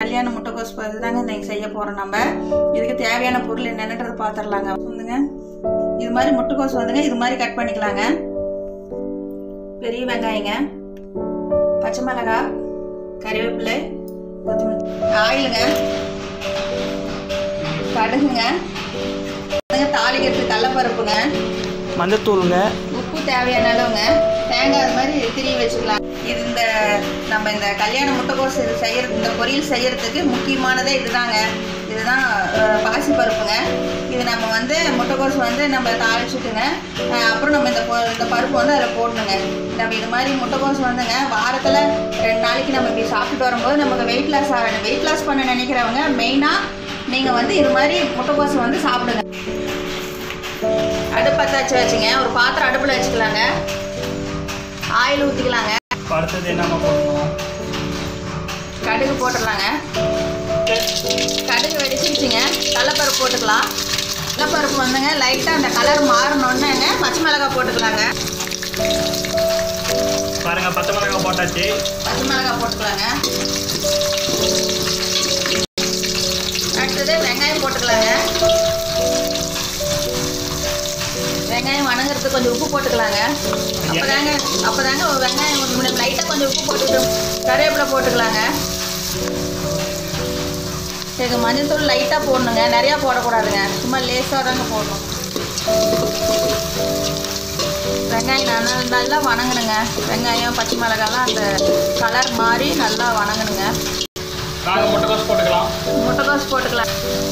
கல்யாண முட்டைக்கோஸ் இதுதாங்க இன்னைக்கு செய்ய போகிறோம் நம்ம இதுக்கு தேவையான பொருள் என்னென்னது பார்த்துடலாங்க வந்துங்க இது மாதிரி முட்டைக்கோஸ் வந்துங்க இது மாதிரி கட் பண்ணிக்கலாங்க பெரிய வெங்காயங்க பச்சை மிளகாய் கறிவேப்பிலை கொத்தமல்லி ஆயிலுங்க கடுகுங்க அதுங்க தாளிக்கிறதுக்கு கடலப்பருப்புங்க மஞ்சத்தூளுங்க உப்பு தேவையான அளவுங்க தேங்காய் அது மாதிரி திரி வச்சுக்கலாம் இது இந்த நம்ம இந்த கல்யாண முட்டைக்கோஸ் இது செய்யறது இந்த பொரியல் செய்யறதுக்கு முக்கியமானதே இதுதாங்க இதுதான் அஹ், பாசிப்பருப்புங்க இது நம்ம வந்து முட்டைக்கோஸ் வந்து நம்ம தாளிச்சுட்டுங்க அஹ், அப்புறம் நம்ம இந்த பொ- இந்த பருப்பு வந்து அதில் போடணுங்க நம்ம இது மாதிரி முட்டைக்கோஸ் வந்துங்க வாரத்தில் ரெண்டு நாளைக்கு நம்ம இப்படி சாப்பிட்டுட்டு வரும்போது நமக்கு வெயிட் லாஸ் ஆகணும் வெயிட் லாஸ் பண்ண நினைக்கிறவங்க மெயினாக நீங்கள் வந்து இது மாதிரி முட்டைக்கோஸ் வந்து சாப்பிடுங்க அடுப்பத்தை வச்சு வச்சுங்க ஒரு பாத்திரம் அடுப்பில் வச்சுக்கலாங்க ஆயில் ஊற்றிக்கலாங்க இப்போ அடுத்தது என்னம்மா போடணும் கடுகு போட்டுடலாங்க கடுகு வெடிச்சிருச்சுங்க கடலப்பருப்பு போட்டுக்கலாம் கடலப்பருப்பு வந்துங்க லைட்டாக அந்த கலர் மாறினோன்னேங்க பச்சை மிளகாய் போட்டுக்கலாங்க பாருங்க பச்சை மிளகாய் போட்டாச்சு பச்சை மிளகாய் போட்டுக்கலாங்க அடுத்தது வெங்காயம் போட்டுக்கலாங்க வெங்காயம் வணங்குறதுக்கு கொஞ்சம் உப்பு போட்டுக்கலாங்க அப்போதாங்க அப்போதாங்க வெங்காயம் லைட்டாக கொஞ்சம் உப்பு போட்டுட்டு கருவேப்பிலை போட்டுக்கலாங்க இதுக்கு மஞ்சள்தூள் லைட்டாக போடணுங்க நிறையா போடக்கூடாதுங்க சும்மா லேசாக தாங்க போடணும் வெங்காயம் நல்லா நல்லா வணங்கணுங்க வெங்காயம் பச்சை மிளகாலாம் அந்த கலர் மாறி நல்லா வணங்கணுங்க நாங்கள் முட்டைக்கோஸ் போட்டுக்கலாம் முட்டைக்கோஸ் போட்டுக்கலாம்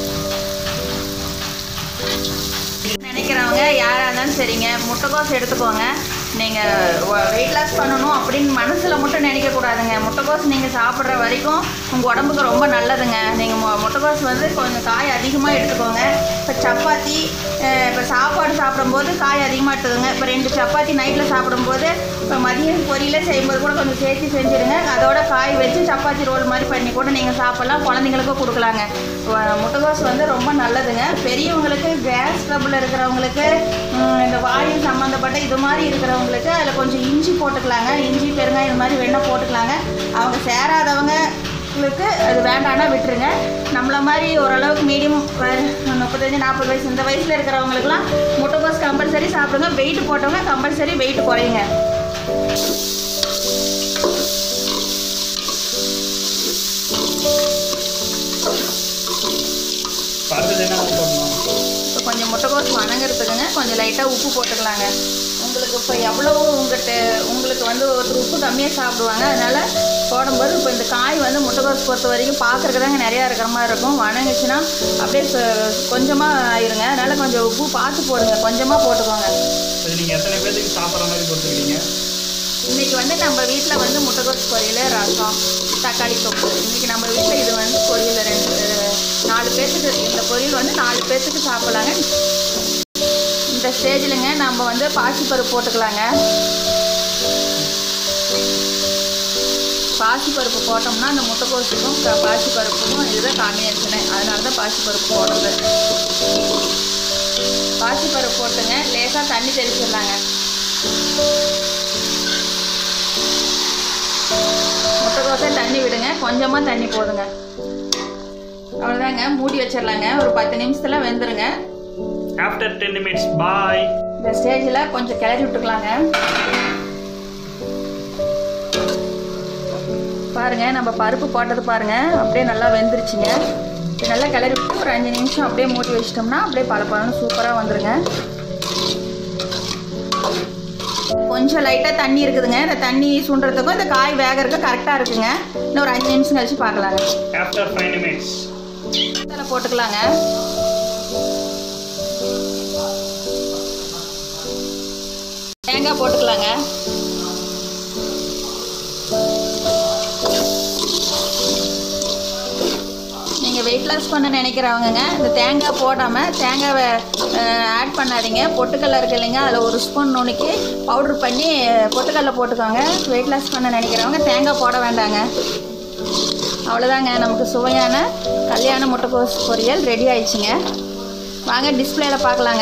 நினைக்கிறவங்க யாராக இருந்தாலும் சரிங்க முட்டைக்கோஸ் எடுத்துக்கோங்க நீங்கள் வெயிட் லாஸ் பண்ணணும் அப்படின்னு மனசில் மட்டும் நினைக்கக்கூடாதுங்க முட்டைக்கோஸ் நீங்கள் சாப்பிட்ற வரைக்கும் உங்கள் உடம்புக்கு ரொம்ப நல்லதுங்க நீங்கள் மு முட்டைக்கோஸ் வந்து கொஞ்சம் காய் அதிகமாக எடுத்துக்கோங்க இப்போ சப்பாத்தி அஹ் இப்போ சாப்பாடு சாப்பிடும்போது காய் அதிகமாக எடுத்துக்கோங்க இப்போ ரெண்டு சப்பாத்தி நைட்டில் சாப்பிடும்போது இப்போ மதியம் பொரியலே செய்யும்போது கூட கொஞ்சம் சேர்த்து செஞ்சுடுங்க அதோட காய் வச்சு சப்பாத்தி ரோல் மாதிரி பண்ணி கூட நீங்கள் சாப்பிட்லாம் குழந்தைங்களுக்கும் கொடுக்கலாங்க வ- முட்டைக்கோஸ் வந்து ரொம்ப நல்லதுங்க பெரியவங்களுக்கு கேஸ் ட்ரபிள் இருக்கிறவங்களுக்கு ம், இந்த வாயு சம்மந்தப்பட்ட இது மாதிரி இருக்கிறவங்களுக்கு அதில் கொஞ்சம் இஞ்சி போட்டுக்கலாங்க இஞ்சி பெருங்காயம் இது மாதிரி வேணால் போட்டுக்கலாங்க அவங்க சேராதவங்களுக்கு அது வேண்டாம்னா விட்டுருங்க நம்மள மாதிரி ஓரளவுக்கு மீடியம் முப்பத்தஞ்சு நாற்பது வயசு இந்த வயசில் இருக்கிறவங்களுக்குலாம் முட்டைக்கோஸ் கம்பல்சரி சாப்பிடுங்க வெயிட் போட்டவங்க கம்பல்சரி வெயிட் குறையுங்க இப்போ அடுத்தது என்ன போடணும் இப்போ கொஞ்சம் முட்டைக்கோஸ் வணங்குறதுக்குங்க கொஞ்சம் லைட்டாக உப்பு போட்டுக்கலாங்க உங்களுக்கு இப்போ எவ்வளவு உங்கள்கிட்ட உங்களுக்கு வந்து ஒருத்தர் உப்பு கம்மியாக சாப்பிடுவாங்க அதனால் போடும்போது இப்போ இந்த காய் வந்து முட்டைக்கோஸ் பொறுத்த வரைக்கும் பார்க்குறக்கு தாங்க நிறையா இருக்கிற மாதிரி இருக்கும் வணங்குச்சுன்னா அப்படியே கொஞ்சமாக ஆயிருங்க அதனால் கொஞ்சம் உப்பு பார்த்து போடுங்க கொஞ்சமாக போட்டுக்கோங்க இது நீங்கள் எத்தனை பேர்த்துக்கு சாப்பிட்ற மாதிரி கொடுத்துருக்கீங்க இன்றைக்கி வந்து நம்ம வீட்டில் வந்து முட்டைக்கோஸ் பொரியல் ரசம் தக்காளி தொக்கு இன்றைக்கி நம்ம வீட்டில் இது வந்து பொரியல் ரெண்டு நாலு பேர்த்துக்கு இந்த பொரியல் வந்து நாலு பேர்த்துக்கு சாப்பிட்லாங்க இந்த ஸ்டேஜிலுங்க நம்ம வந்து பாசிப்பருப்பு போட்டுக்கலாங்க பாசிப்பருப்பு போட்டோம்னா அந்த முட்டைக்கோஸுக்கும் க- பாசிப்பருப்புக்கும் இதுதான் காம்பினேஷனு அதனால தான் பாசிப்பருப்பு போடுறது பாசிப்பருப்பு போட்டுங்க லேசாக தண்ணி தெளிச்சிடலாங்க முட்டைக்கோசை தண்ணி விடுங்க கொஞ்சமாக தண்ணி போதுங்க அவ்வளோதாங்க மூடி வச்சிடலாங்க ஒரு பத்து நிமிஷத்தில் வெந்துருங்க ஆஃப்டர் டென் மினிட்ஸ் பாய் இந்த ஸ்டேஜில் கொஞ்சம் கிளறி விட்டுக்கலாங்க பாருங்க நம்ம பருப்பு போட்டது பாருங்க அப்படியே நல்லா வெந்துருச்சுங்க இது நல்லா கிளறி விட்டு ஒரு அஞ்சு நிமிஷம் அப்படியே மூடி வச்சிட்டோம்னா அப்படியே பல சூப்பராக வந்துருங்க கொஞ்சம் லைட்டாக தண்ணி இருக்குதுங்க இந்த தண்ணி சுண்டுறதுக்கும் இந்த காய் வேகறதுக்கும் கரெக்டாக இருக்குங்க இன்னும் ஒரு அஞ்சு நிமிஷம் கழிச்சு பார்க்கலாங்க ஆஃப்டர் ஃபைவ் மினிட்ஸ் இதில் போட்டுக்கலாங்க தேங்காய் போட்டுக்கலாங்க நீங்கள் வெயிட் லாஸ் பண்ண நினைக்கிறவங்கங்க இந்த தேங்காய் போடாமல் தேங்காவை ஆட் பண்ணாதீங்க பொட்டுக்கடலை இருக்கு இல்லைங்க அதில் ஒரு ஸ்பூன் நுணுக்கி பவுட்ரு பண்ணி பொட்டுக்கடலை போட்டுக்கோங்க வெயிட் லாஸ் பண்ண நினைக்கிறவங்க தேங்காய் போட வேண்டாங்க அவ்வளோதாங்க நமக்கு சுவையான கல்யாண முட்டைக்கோஸ் பொரியல் ரெடி ஆயிடுச்சுங்க வாங்க டிஸ்பிளேல பார்க்கலாங்க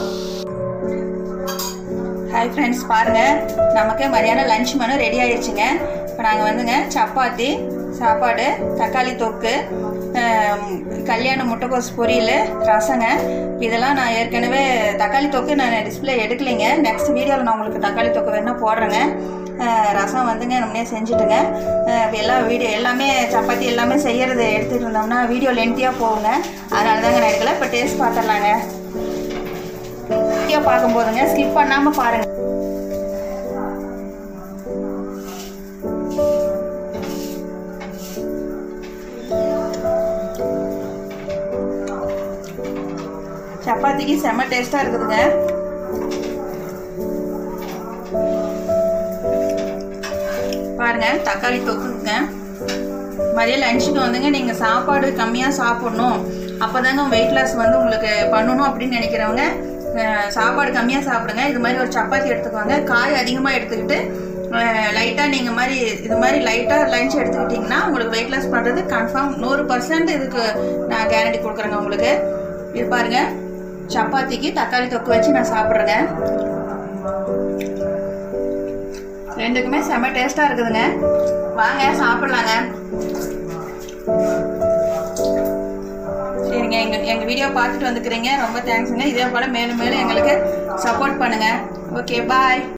ஹாய் ஃப்ரெண்ட்ஸ் பாருங்கள் நமக்கு மதியானம் லஞ்ச் மெனு ரெடி ஆயிடுச்சுங்க இப்போ நாங்கள் வந்துங்க சப்பாத்தி சாப்பாடு தக்காளி தொக்கு ஆம், கல்யாண முட்டைக்கோஸ் பொரியல் ரசங்க இதெல்லாம் நான் ஏற்கனவே தக்காளி தொக்கு நான் டிஸ்பிளே எடுக்கலைங்க நெக்ஸ்ட் வீடியோவில் நான் உங்களுக்கு தக்காளி தொக்கு வேணால் போடுறேங்க அஹ், ரசம் வந்துங்க நம்மளே செஞ்சுட்டுங்க அஹ், இப்ப எல்லா வீடியோ எல்லாமே சப்பாத்தி எல்லாமே செய்யறது எடுத்துகிட்டு இருந்தோம்னா வீடியோ லென்த்தியாக போகுங்க அதனால தாங்க நான் எடுக்கல இப்போ டேஸ்ட் பார்த்துடலாங்க வீடியோ பார்க்கும்போதுங்க ஸ்கிப் பண்ணாமல் பாருங்கள் சப்பாத்திக்கு செம்ம டேஸ்ட்டாக இருக்குதுங்க பாருங்க தக்காளி தொக்குங்க மதியம் லஞ்சுக்கு வந்துங்க நீங்கள் சாப்பாடு கம்மியாக சாப்பிடணும் அப்போ தாங்க வெயிட் லாஸ் வந்து உங்களுக்கு பண்ணணும் அப்படின்னு நினைக்கிறவங்க அஹ், சாப்பாடு கம்மியாக சாப்பிடுங்க இது மாதிரி ஒரு சப்பாத்தி எடுத்துக்கோங்க காய் அதிகமாக எடுத்துக்கிட்டு லைட்டாக நீங்கள் மாதிரி இது மாதிரி லைட்டாக லஞ்ச் எடுத்துக்கிட்டிங்கன்னா உங்களுக்கு வெயிட் லாஸ் பண்ணுறது கன்ஃபார்ம் நூறு பர்சன்ட் இதுக்கு நான் கேரண்டி கொடுக்குறேங்க உங்களுக்கு இது பாருங்க சப்பாத்திக்கு தக்காளி தொக்கு வச்சு நான் சாப்பிட்றேங்க ரெண்டுக்குமே செம்ம டேஸ்ட்டாக இருக்குதுங்க வாங்க சாப்பிட்லாங்க சரிங்க எங்கள் எங்கள் வீடியோ பார்த்துட்டு வந்துக்கிறீங்க ரொம்ப தேங்க்ஸுங்க இதே போல் மேலும் மேலும் எங்களுக்கு சப்போர்ட் பண்ணுங்கள் ஓகே பாய்